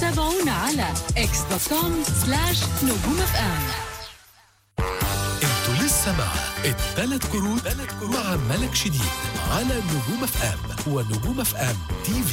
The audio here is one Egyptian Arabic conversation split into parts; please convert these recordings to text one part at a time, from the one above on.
تابعونا على اكس دوت كوم سلاش نجوم اف ام انتوا لسه مع الثلاث كروت مع ملك شديد على نجوم اف ام ونجوم اف ام تي في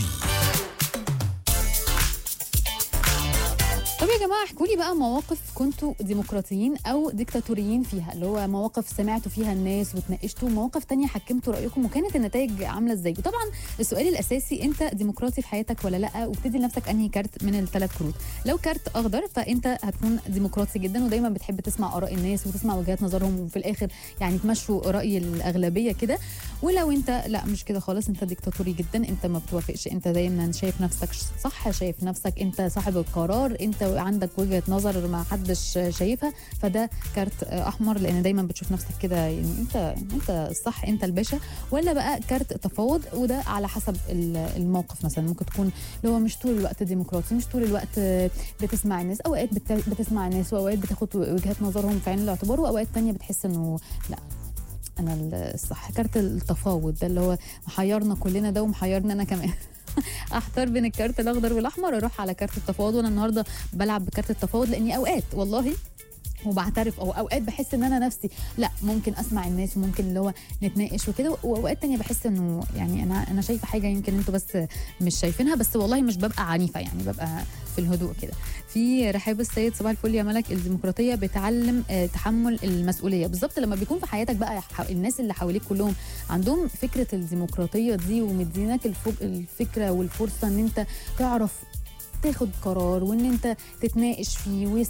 طب يا جماعه احكوا لي بقى مواقف كنتوا ديمقراطيين او ديكتاتوريين فيها اللي هو مواقف سمعتوا فيها الناس وتناقشتوا مواقف تانية حكمتوا رايكم وكانت النتائج عامله ازاي وطبعا السؤال الاساسي انت ديمقراطي في حياتك ولا لا وبتدي لنفسك انهي كارت من الثلاث كروت لو كارت اخضر فانت هتكون ديمقراطي جدا ودايما بتحب تسمع اراء الناس وتسمع وجهات نظرهم وفي الاخر يعني تمشوا راي الاغلبيه كده ولو انت لا مش كده خالص انت ديكتاتوري جدا انت ما بتوافقش انت دايما شايف نفسك صح شايف نفسك انت صاحب القرار انت عندك وجهه نظر ما حدش شايفها فده كارت احمر لان دايما بتشوف نفسك كده يعني انت انت الصح انت الباشا ولا بقى كارت تفاوض وده على حسب ال- الموقف مثلا ممكن تكون اللي هو مش طول الوقت ديمقراطي مش طول الوقت بتسمع الناس اوقات بت- بتسمع الناس واوقات بتاخد وجهات نظرهم في عين الاعتبار واوقات تانية بتحس انه لا انا الصح كارت التفاوض ده اللي هو محيرنا كلنا ده ومحيرنا انا كمان احتار بين الكارت الاخضر والاحمر اروح على كارت التفاوض وانا النهارده بلعب بكارت التفاوض لاني اوقات والله وبعترف او اوقات بحس ان انا نفسي لا ممكن اسمع الناس وممكن اللي هو نتناقش وكده واوقات تانية بحس انه يعني انا انا شايفه حاجه يمكن انتوا بس مش شايفينها بس والله مش ببقى عنيفه يعني ببقى في الهدوء كده في رحاب السيد صباح الفل يا ملك الديمقراطيه بتعلم آه، تحمل المسؤوليه بالظبط لما بيكون في حياتك بقى ح- الناس اللي حواليك كلهم عندهم فكره الديمقراطيه دي ومديناك الف- الفكره والفرصه ان انت تعرف تاخد قرار وان انت تتناقش فيه